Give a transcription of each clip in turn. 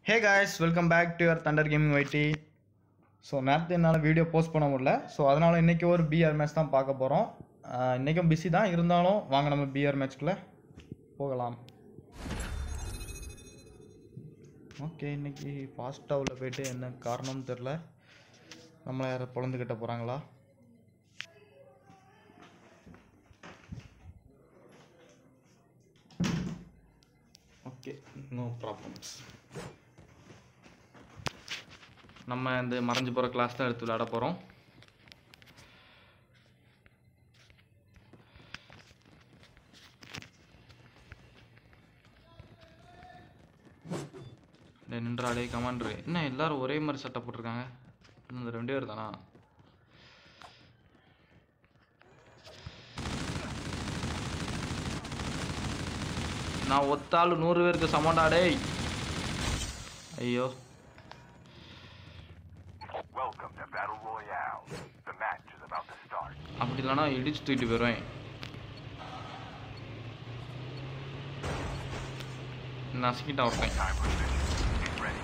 Hey guys welcome back to your Thunder Gaming YT so நேரத்து என்னால் video post பண்ண முடியல ஸோ அதனால் இன்றைக்கி ஒரு பிஆர் மேட்ச் தான் பார்க்க போகிறோம் இன்றைக்கும் பிஸி தான் இருந்தாலும் வாங்க நம்ம பிஆர் மேட்ச்குள்ளே போகலாம் ஓகே இன்னைக்கு ஃபாஸ்ட்டாக உள்ள போயிட்டு என்ன காரணம்னு தெரில நம்மளை யாரை பொழந்துக்கிட்ட போகிறாங்களா ஓகே நோ ப்ராப்ளம்ஸ் நம்ம இந்த மறைஞ்சு போகிற கிளாஸ் தான் எடுத்து விளையாட போகிறோம் நின்றாடே கமாண்டரு என்ன எல்லாரும் ஒரே மாதிரி சட்டை போட்டிருக்காங்க இந்த ரெண்டு பேர் தானா நான் ஒத்தாள் நூறு பேருக்கு சமண்டா டேய் ஐயோ Welcome to Battle Royale. The match is about to start. அப்படி இல்லைன்னா இடிச்சு தூக்கிட்டு போயிடுவேன் நசுக்கிட்டான் ஒருத்தன் Time for finish. Get ready.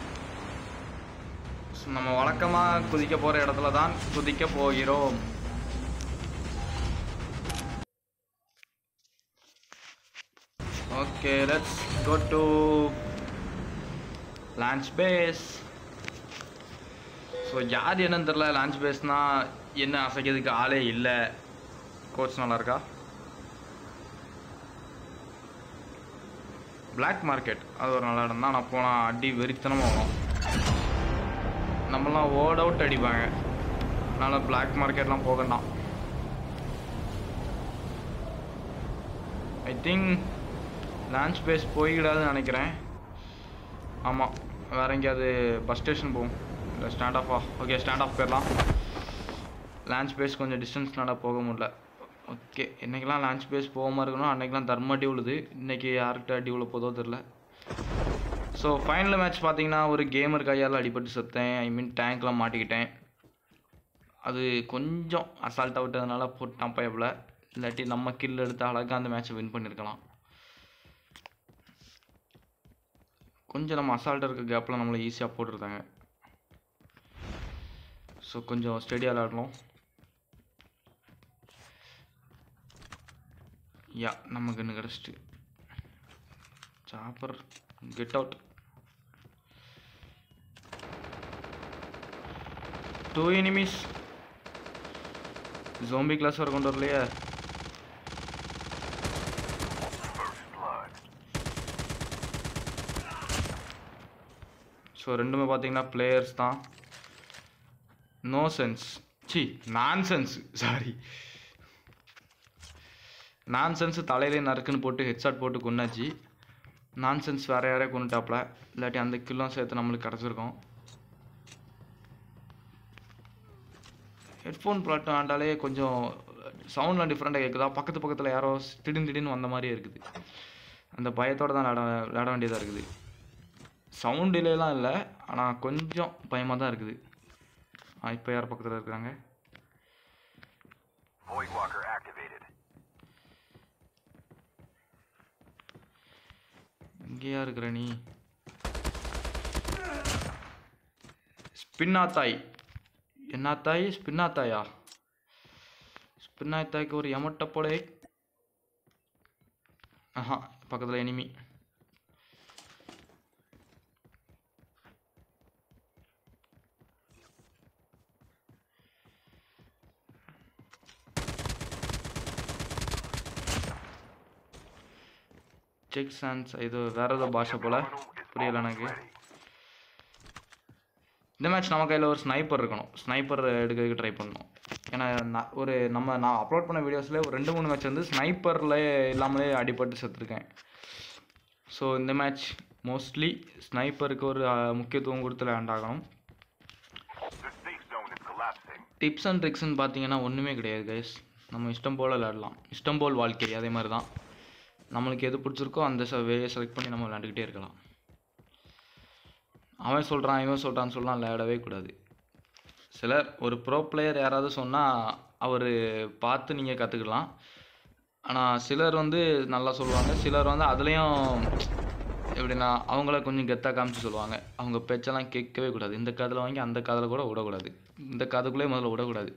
So, நம்ம வழக்கமாக குதிக்க போகிற இடத்துல தான் குதிக்க போகிறோம் okay let's go to launch base so யார் என்னன்னு தெரில லான்ச் பேஸ்னால் என்ன அசைக்கிறதுக்கு ஆளே இல்லை கோச் நல்லா இருக்கா பிளாக் மார்க்கெட் அது ஒரு நல்ல இடம் தான் நான் போனால் அடி வெறித்தனமாக வரும் நம்மலாம் ஓட் அவுட் அடிப்பாங்க அதனால் பிளாக் மார்க்கெட்லாம் போகண்டாம் ஐ திங்க் லான்ச் பேஸ் போய்கிடாதுன்னு நினைக்கிறேன் ஆமாம் வேறு எங்கேயாவது பஸ் ஸ்டேஷன் போகும் இல்லை ஸ்டாண்ட் ஆஃபா ஓகே ஸ்டாண்ட் ஆஃப் போயிடலாம் லான்ச் பேஸ் கொஞ்சம் டிஸ்டன்ஸ்னால போக முடியல ஓகே இன்றைக்கெலாம் லான்ச் பேஸ் போகாமல் இருக்கணும் அன்றைக்கெலாம் தர்ம அடி உழுது இன்றைக்கி யார்கிட்ட அடி உள்ள போதோ தெரில ஸோ ஃபைனல் மேட்ச் பார்த்தீங்கன்னா ஒரு கேமர் கையால் அடிபட்டு செத்தேன் ஐ மீன் டேங்க்லாம் மாட்டிக்கிட்டேன் அது கொஞ்சம் அசால்ட்டாக விட்டதுனால போட்டான் பயப்பில் இல்லாட்டி நம்ம கில் எடுத்து அழகாக அந்த மேட்ச்சை வின் பண்ணியிருக்கலாம் கொஞ்சம் நம்ம அசால்ட்டாக இருக்க கேப்பில் நம்மளை ஈஸியாக போட்டுருந்தாங்க ஸோ கொஞ்சம் ஸ்டெடியாக விளாடணும் யா நமக்கு இன்னும் கிடச்சிட்டு chopper get out two enemies zombie class வர கொண்டு வரலையே First blood. ஸோ ரெண்டுமே பார்த்தீங்கன்னா பிளேயர்ஸ் தான் நோ சென்ஸ் சி நான் சென்ஸ் சாரி நான் சென்ஸ் தலையிலே நறுக்குன்னு போட்டு ஹெட்ஷாட் போட்டு கொண்டாச்சு நான் சென்ஸ் வேற யாரையா கொண்டுட்டாப்ல இல்லாட்டி அந்த கில்லும் சேர்த்து நம்மளுக்கு கிடச்சிருக்கோம் ஹெட்ஃபோன் ப்ளாட்டும் ஆண்டாலே கொஞ்சம் சவுண்ட்லாம் டிஃப்ரெண்ட்டாக கேட்குதா பக்கத்து பக்கத்தில் யாரோ திடீர்னு திடீர்னு வந்த மாதிரியே இருக்குது அந்த பயத்தோடு தான் விளாட விளாட வேண்டியதாக இருக்குது சவுண்ட் டிலேலாம் இல்லை ஆனால் கொஞ்சம் பயமாக தான் இருக்குது ஆ இப்போ யார் பக்கத்தில் இருக்கிறாங்க Void Walker activated. இங்கேயா இருக்கிற நீ ஸ்பின்னாத்தாய் என்னாத்தாய் ஸ்பின்னாத்தாயா ஸ்பின்னாத்தாய்க்கு ஒரு எமட்ட போலே ஆஹா பக்கத்தில் எனிமி செக் சான்ஸ் இது வேற ஏதோ பாஷை போல புரியல எனக்கு இந்த மேட்ச் நம்ம கையில் ஒரு ஸ்னைப்பர் இருக்கணும் ஸ்னைப்பர் எடுக்கிறதுக்கு ட்ரை பண்ணணும் ஏன்னா நான் ஒரு நம்ம நான் அப்லோட் பண்ண வீடியோஸில் ஒரு ரெண்டு மூணு மேட்ச் வந்து ஸ்னைப்பரில் இல்லாமலே அடிபட்டு செத்துருக்கேன் ஸோ இந்த மேட்ச் மோஸ்ட்லி ஸ்னைப்பருக்கு ஒரு அஹ், முக்கியத்துவம் கொடுத்து லேண்ட் ஆகணும் The safe zone is collapsing. Tips and ட்ரிக்ஸ்னு பார்த்தீங்கன்னா ஒன்றுமே கிடையாது கைஸ் நம்ம இஷ்டம் போல் விளையாடலாம் இஷ்டம் போல் வாழ்க்கை அதே மாதிரி தான் நம்மளுக்கு எது பிடிச்சிருக்கோ அந்த வேயை செலக்ட் பண்ணி நம்ம விளையாண்டுக்கிட்டே இருக்கலாம் அவன் சொல்கிறான் இவன் சொல்கிறான்னு சொல்லலாம் விளையாடவே கூடாது சிலர் ஒரு ப்ரோ பிளேயர் யாராவது சொன்னால் அவர் பார்த்து நீங்கள் கற்றுக்கலாம் ஆனால் சிலர் வந்து நல்லா சொல்லுவாங்க சிலர் வந்து அதுலேயும் எப்படின்னா அவங்கள கொஞ்சம் கெத்தாக காமிச்சு சொல்லுவாங்க அவங்க பேச்செல்லாம் கேட்கவே கூடாது இந்த காதில் வாங்கி அந்த காதில் கூட விடக்கூடாது இந்த காதுக்குள்ளே முதல்ல விடக்கூடாது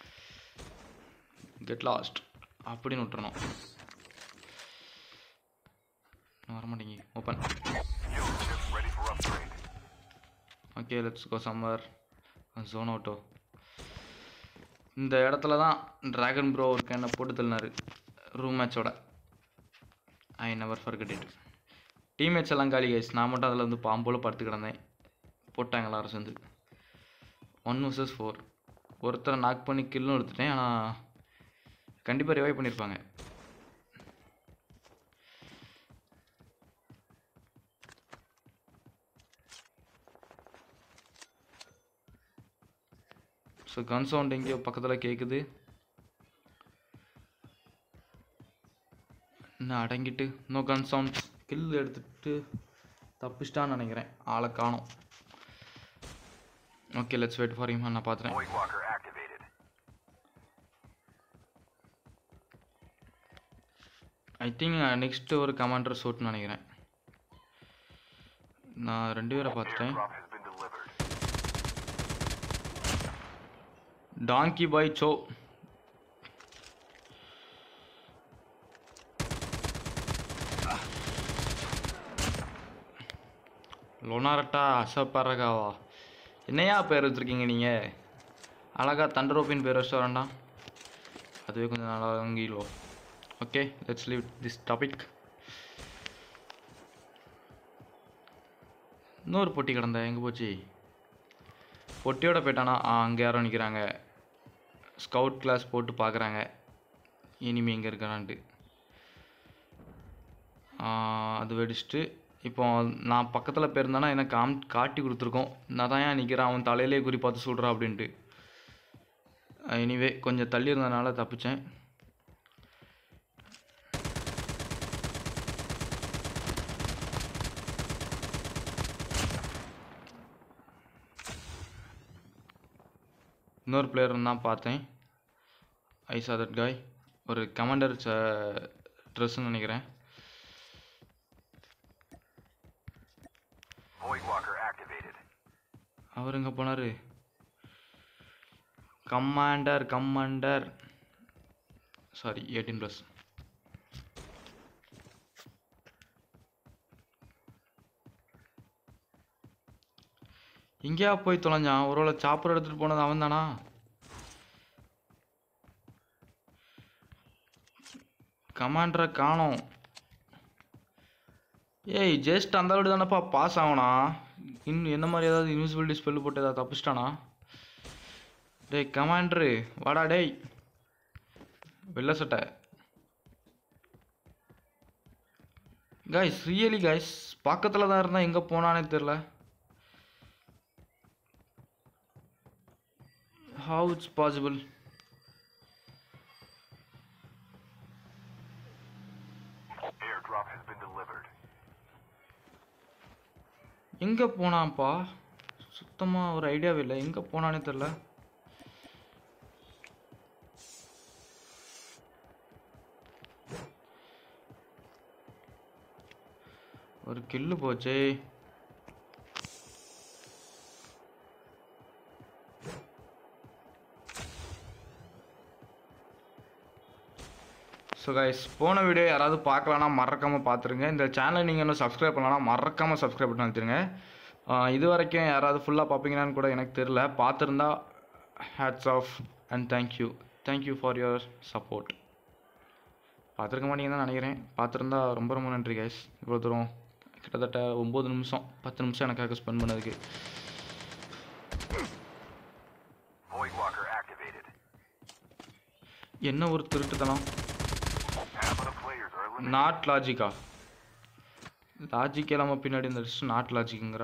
கெட் லாஸ்ட் அப்படின்னு விட்டுறணும் வரமாட்டேங்கி open Fuel ship ready for upgrade. Okay let's go summer zone அவுட்டோ இந்த இடத்துல தான் டிராகன் ப்ரோ ஒரு கேனை போட்டு தள்ளினாரு ரூம் மேட்சோட I never forget it teammates எல்லாம் காலி கைஸ் நான் மட்டும் அதில் வந்து பாம்போல படுத்து கிடந்தேன் போட்டாங்க எல்லாரும் சேர்ந்து ஒன் vs ஃபோர் ஒருத்தரை நாக் பண்ணி கில்லும் எடுத்துட்டேன் ஆனால் கண்டிப்பாக ரிவைவ் பண்ணியிருப்பாங்க ஸோ கன் சவுண்ட் எங்கேயோ பக்கத்தில் கேட்குது இன்னும் அடங்கிட்டு இன்னும் கன் சவுண்ட் கில் எடுத்துட்டு தப்பிச்சிட்டான்னு நினைக்கிறேன் ஆளை காணோம் okay let's wait for him நான் பார்த்துறேன் Void walker activated. I think next ஒரு கமாண்டர் ஷூட்னு நினைக்கிறேன் நான் ரெண்டு பேரை பார்த்துட்டேன் Airdrop has been delivered. Donkey boy so லொனாரட்டா அசப்பரகாவா என்னையா பேர் வச்சுருக்கீங்க நீங்கள் அழகா தண்டரோப்பின் பேர் வச்சுட்டு வரேன்டா அதுவே கொஞ்சம் நல்லா அங்கீலோ okay let's leave this topic இன்னொரு பொட்டி கிடந்த எங்கே போச்சு பொட்டியோட போயிட்டானா ஆ அங்கே யாரோ நிற்கிறாங்க ஸ்கவுட் கிளாஸ் போட்டு பார்க்குறாங்க இனிமே எங்கே இருக்கிறான்ட்டு அது வெடிச்சிட்டு இப்போ நான் பக்கத்தில் போயிருந்தானா எனக்கு காம் காட்டி கொடுத்துருக்கோம் நான் தான் ஏன் நிற்கிறேன் அவன் தலையிலே குறி பார்த்து சொல்கிறான் அப்படின்ட்டு எனிவே கொஞ்சம் தள்ளி இருந்ததுனால தப்பிச்சேன் இன்னொரு பிளேயர் தான் பார்த்தேன் ஐ சா தட் காய் ஒரு கமாண்டர் ட்ரெஸ்ஸுன்னு நினைக்கிறேன் Void walker activated. அவர் எங்கே போனார் commander commander sorry eighteen plus எங்கேயா போய் தொலைஞ்சான் ஒருவேளை சாப்பர் எடுத்துகிட்டு போனது அவன் தானா கமாண்டரை காணோம் ஏய் ஜஸ்ட் அந்த அளவுக்கு தானப்பா பாஸ் ஆகணா இன்னும் என்ன மாதிரி ஏதாவது இன்விசிபிலிட்டி ஸ்பெல் போட்டு ஏதாவது தப்பிச்சிட்டானா டேய் கமாண்டரு வாடா டேய் வெள்ளை சட்டை கைஸ் ரியலி கைஸ் பக்கத்தில் தான் இருந்தால் எங்கே போனானே தெரில how it's possible Airdrop has been delivered. எங்கே போனான்ப்பா சுத்தமாக ஒரு ஐடியாவே இல்லை எங்கே போனானே தெரில ஒரு கில்லு போச்சே ஸோ கைஸ் போன வீடியோ யாராவது பார்க்கலனா மறக்காமல் பார்த்துருங்க இந்த சேனலை நீங்கள் இன்னும் சப்ஸ்கிரைப் பண்ணலாம் மறக்காமல் சப்ஸ்கிரைப் பண்ணி வச்சுருங்க இது வரைக்கும் யாராவது ஃபுல்லாக பார்ப்பீங்களான்னு கூட எனக்கு தெரில பார்த்துருந்தா hats off and thank you thank you for your support பார்த்துருக்க மாட்டீங்கன்னு தான் நினைக்கிறேன் பார்த்துருந்தா ரொம்ப ரொம்ப நன்றி கைஸ் இவ்வளோ தூரம் கிட்டத்தட்ட ஒம்பது நிமிஷம் பத்து நிமிஷம் எனக்காக ஸ்பெண்ட் பண்ணதுக்கு Void walker activated. என்ன ஒரு திருட்டுத்தனம் Half of the players are eliminated. Not லாஜிக்கா லாஜிக் இல்லாமல் பின்னாடி இந்த லிஸ்ட் நாட் லாஜிக்குங்கிறா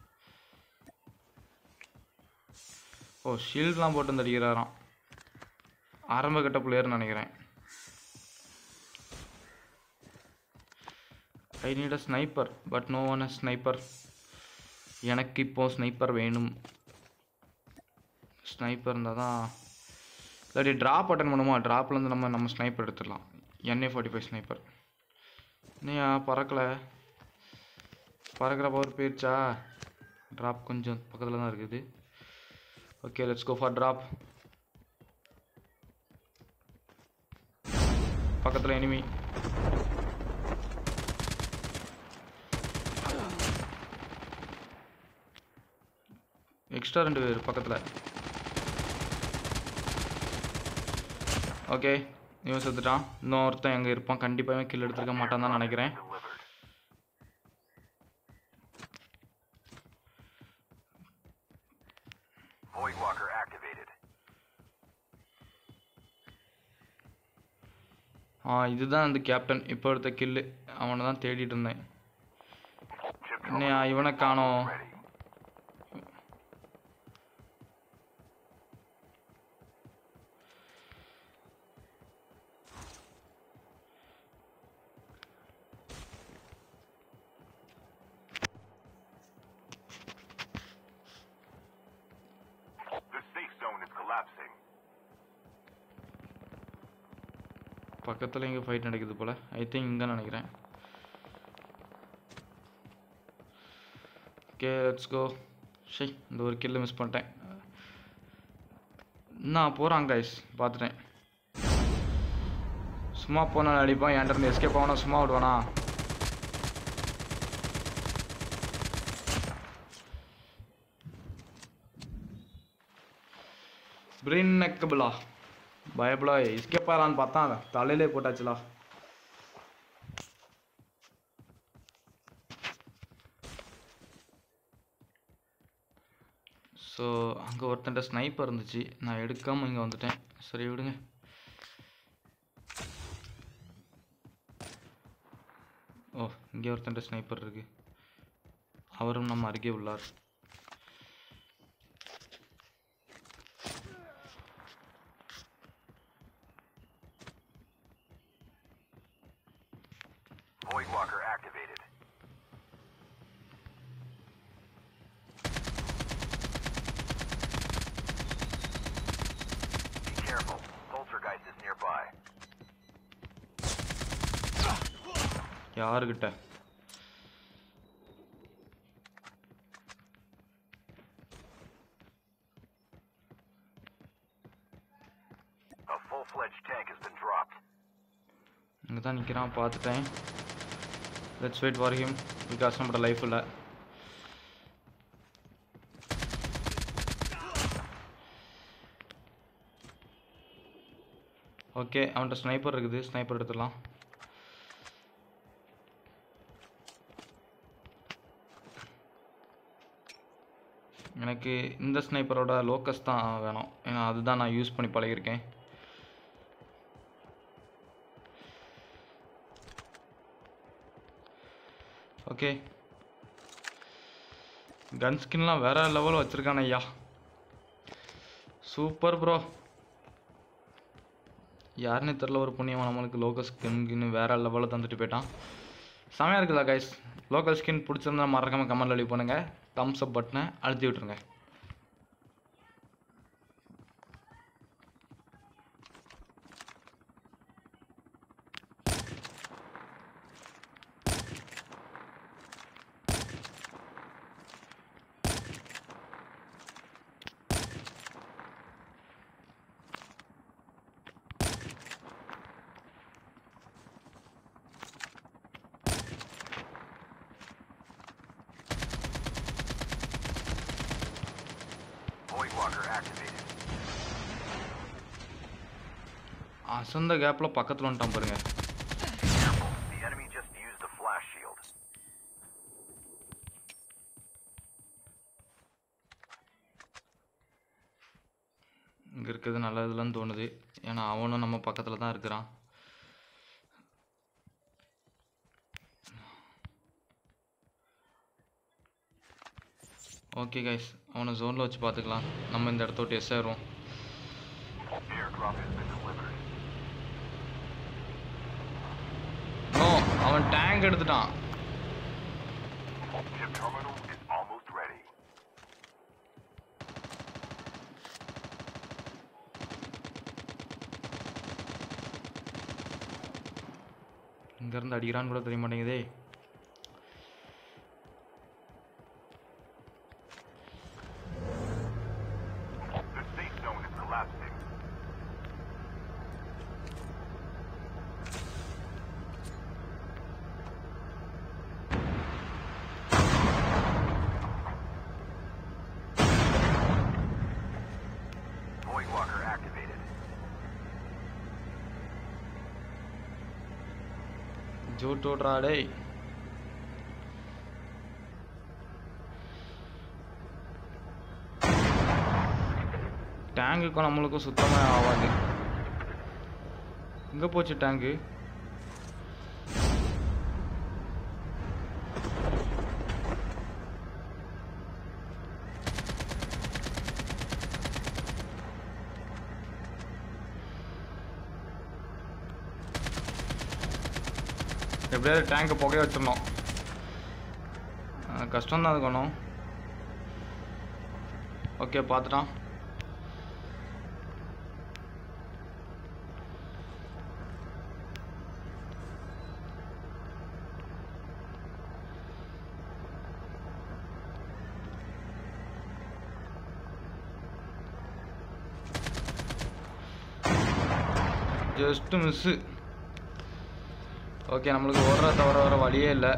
ஓ ஷீல்ட்லாம் போட்டு வந்து அடிக்கிறாராம் ஆரம்ப கட்ட பிளேயர்னு நினைக்கிறேன் I need a sniper but no one a sniper எனக்கு இப்போ ஸ்னைப்பர் வேணும் ஸ்னைப்பர் இருந்தால் தான் இல்லாட்டி ட்ராப் அட்டன் பண்ணுமா ட்ராப்லேருந்து நம்ம நம்ம ஸ்னைப்பர் எடுத்துடலாம் என்ஏ ஃபார்ட்டி ஃபைவ் ஸ்னைப்பர் இன்னையா பறக்கலை பறக்கிற பவர் போயிடுச்சா ட்ராப் கொஞ்சம் பக்கத்தில் தான் இருக்குது okay let's go for drop பக்கத்தில் எனிமி எக்ஸ்ட்ரா ரெண்டு பேர் பக்கத்தில் ஓகே இவன் செத்துட்டான் இன்னொருத்தன் எங்கே இருப்பான் கண்டிப்பாக கில் எடுத்துருக்க மாட்டான் தான் நினைக்கிறேன் Delivered. Void Walker activated. ஆ இதுதான் அந்த கேப்டன் இப்போ எடுத்த கில்லு அவனை தான் தேடிட்டு இருந்தேன் Chip என்னையா இவனை காணோம் ready. The safe zone is collapsing. பக்கத்தில் இங்கே ஃபைட் நடக்குது போல் ஐ திங்க் இங்கே நினைக்கிறேன் ஓகே லெட்ஸ் கோ ஷை இந்த ஒரு கில்லு மிஸ் பண்ணிட்டேன் நான் போகிறான் கைஸ் பார்த்துட்டேன் சும்மா போனால் அடிப்பான் என்கிட்ட இருந்து எஸ்கேப் ஆகணும் சும்மா விடுவானா பிரின்னக்கபிளா பயப்படா எஸ்கேப் ஆகலான்னு பார்த்தா தலையிலே போட்டாச்சுலா ஸோ அங்கே ஒருத்தன்ட்ட ஸ்னைப்பர் இருந்துச்சு நான் எடுக்காமல் இங்கே வந்துட்டேன் சரி விடுங்க ஓ இங்கே ஒருத்தன்ட்ட ஸ்னைப்பர் இருக்கு அவரும் நம்ம அருகே உள்ளார் Void Walker activated. Be careful. Poltergeist is nearby. யாருக்கிட்ட A full-fledged tank has been dropped. இங்கே தான் நிற்கிறான் பார்த்துட்டேன் let's wait for him because நம்மளோட லைஃப் இல்லை ஓகே அவன்கிட்ட ஸ்னைப்பர் இருக்குது ஸ்னைப்பர் எடுத்துடலாம் எனக்கு இந்த ஸ்னைப்பரோட லோக்கஸ் தான் வேணும் ஏன்னா அதுதான் நான் யூஸ் பண்ணி பழகியிருக்கேன் ஓகே கன் ஸ்கின்லாம் வேற லெவல் வச்சிருக்கான ஐயா சூப்பர் ப்ரோ யாருன்னு தெரில ஒரு புண்ணியமாக நம்மளுக்கு லோக்கல் ஸ்கின்னு வேற லெவலில் தந்துட்டு போயிட்டான் செமையாக இருக்குதா கைஸ் லோக்கல் ஸ்கின் பிடிச்சிருந்தா மறக்காம கமெண்ட்ல லீவ் பண்ணுங்க தம்ஸ் அப் பட்டனை அழுத்தி விட்டுருங்க Void Walker activated. அசந்த கேப்பில் பக்கத்தில் வந்துட்டான் பாருங்க Careful. The enemy just used the flash shield. இங்கே இருக்கிறது நல்லதுலன்னு தோணுது ஏன்னா அவனும் நம்ம பக்கத்தில் தான் இருக்கிறான் ஓகே கைஸ் அவனை ஜோனில் வச்சு பார்த்துக்கலாம் நம்ம இந்த இடத்த விட்டு எஸ் ஆயிடுவோம் Airdrop has been delivered. No அவன் டேங்க் எடுத்துட்டான் Chip terminal is almost ready. இங்கேருந்து அடிக்கிறான்னு கூட தெரிய மாட்டேங்குதே ஜூட் விட்றா டேய் டேங்குக்கும் நம்மளுக்கும் சுத்தமாக ஆகாது எங்கே போச்சு டேங்கு எப்படியாவது டேங்கை புகைய வச்சிடணும் அஹ் கஷ்டம்தான் அது ஒன்றும் ஓகே பார்த்துட்டான் ஜஸ்ட் மிஸ்ஸு ஓகே நம்மளுக்கு ஓடுற தவிர வர வழியே இல்லை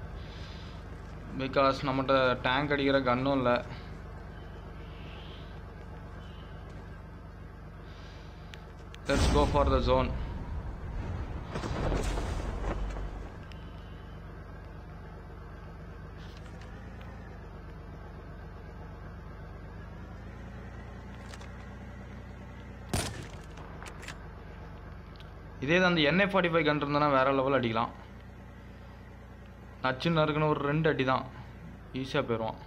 பிகாஸ் நம்மகிட்ட டேங்க் அடிக்கிற கன்னும் இல்லை let's go for the zone இதே தான் அந்த என்ஏ ஃபார்ட்டி ஃபைவ் கன் இருந்தனா வேற லெவல் அடிக்கலாம் நச்சுன்னு இருக்குன்னு ஒரு ரெண்டு அடி தான் ஈஸியாக போயிடுவான்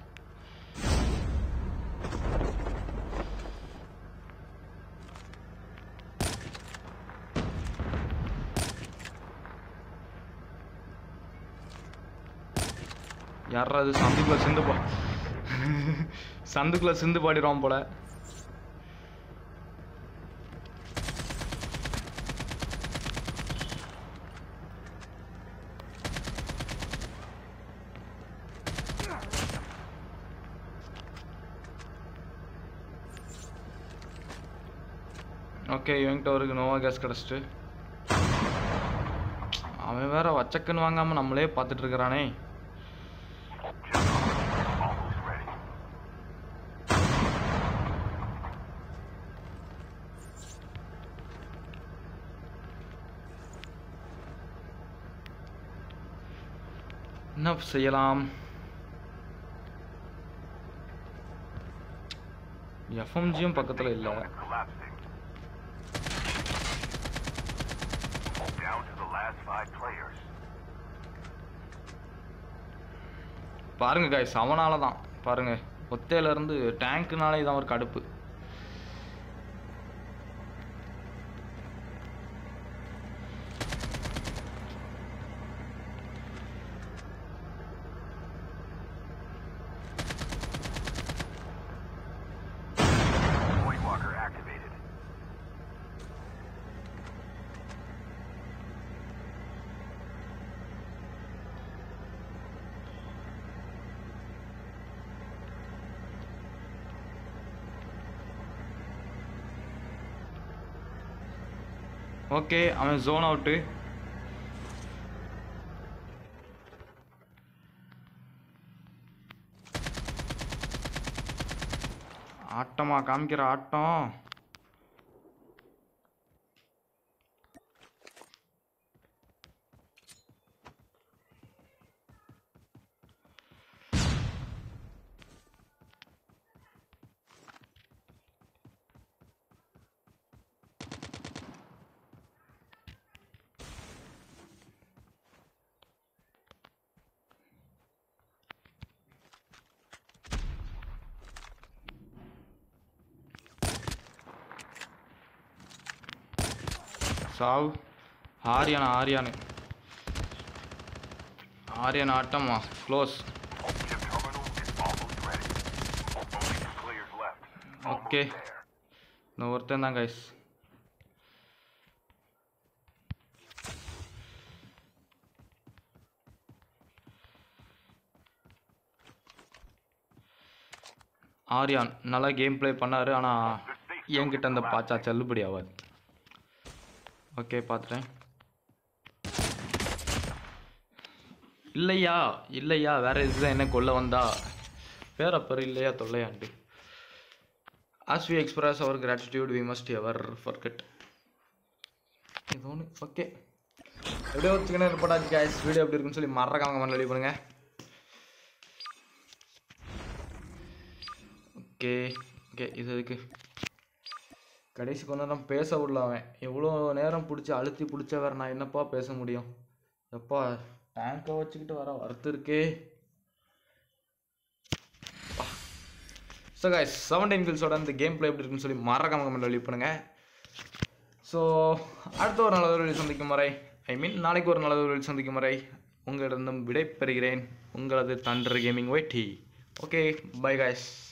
யாரா அது சந்துக்குள்ள சிந்து பா சந்துக்குள்ள சிந்து பாடிடுவான் போல ஓகே இவன்கிட்ட அவருக்கு நோவா கேஸ் கிடச்சிட்டு அவன் வேற வச்சக்குன்னு வாங்காம நம்மளே பார்த்துட்டு இருக்கிறானே Almost ready. என்ன செய்யலாம் எஃப்எம்ஜியும் பக்கத்தில் இல்லை Zone is collapsing. Down to the last five players. பாருங்க காய்ஸ் அவனால தான் பாருங்க ஒத்தையில இருந்து டேங்க்குனாலே தான் ஒரு கடுப்பு Void walker activated. ஓகே அவன் ஜோன் அவுட்டு ஆட்டமா காமிக்கிற ஆட்டம் சாவ் ஆரியான் ஆரியானு ஆரியான் ஆட்டமா close Chip terminal is almost ready. Only two players left. Almost Okay. there. இன்னும் ஒருத்தன் தான் கைஸ் ஆரியான் நல்லா கேம் ப்ளே பண்ணாரு ஆனால் என்கிட்ட அந்த பாச்சா செல்லுபடி ஆகாது ஓகே பார்த்துட்டேன் இல்லையா இல்லையா வேற இதுதான் என்ன கொல்ல வந்தா வேற பேர் இல்லையா தொல்லையாண்டு As we express our gratitude, we must ever forget. இது ஒன்று ஓகே எப்படியோ சிக்கன் ரிப்போர்ட் கேஸ் வீடியோ எப்படி இருக்குன்னு சொல்லி மறக்காம கமெண்ட் ரெடி பண்ணுங்க ஓகே ஓகே இது எதுக்கு கடைசி கொஞ்ச நேரம் பேச விடல அவன் எவ்வளோ நேரம் பிடிச்சி அழுத்தி பிடிச்சா வேற நான் என்னப்பா பேச முடியும் எப்பா டேங்கை வச்சுக்கிட்டு வர வருத்து இருக்கே ஸோ guys செவன்டீன் கில்ஸோட இந்த கேம் ப்ளே எப்படி இருக்குன்னு சொல்லி மறக்காம கமெண்ட் வெளியே பண்ணுங்க ஸோ அடுத்த ஒரு நல்ல ஒரு சந்திக்கும் வரை ஐ மீன் நாளைக்கு ஒரு நல்ல ஒரு சந்திக்கும் வரை உங்களிடம் விடை பெறுகிறேன் உங்களது Thunder Gaming YT okay bye guys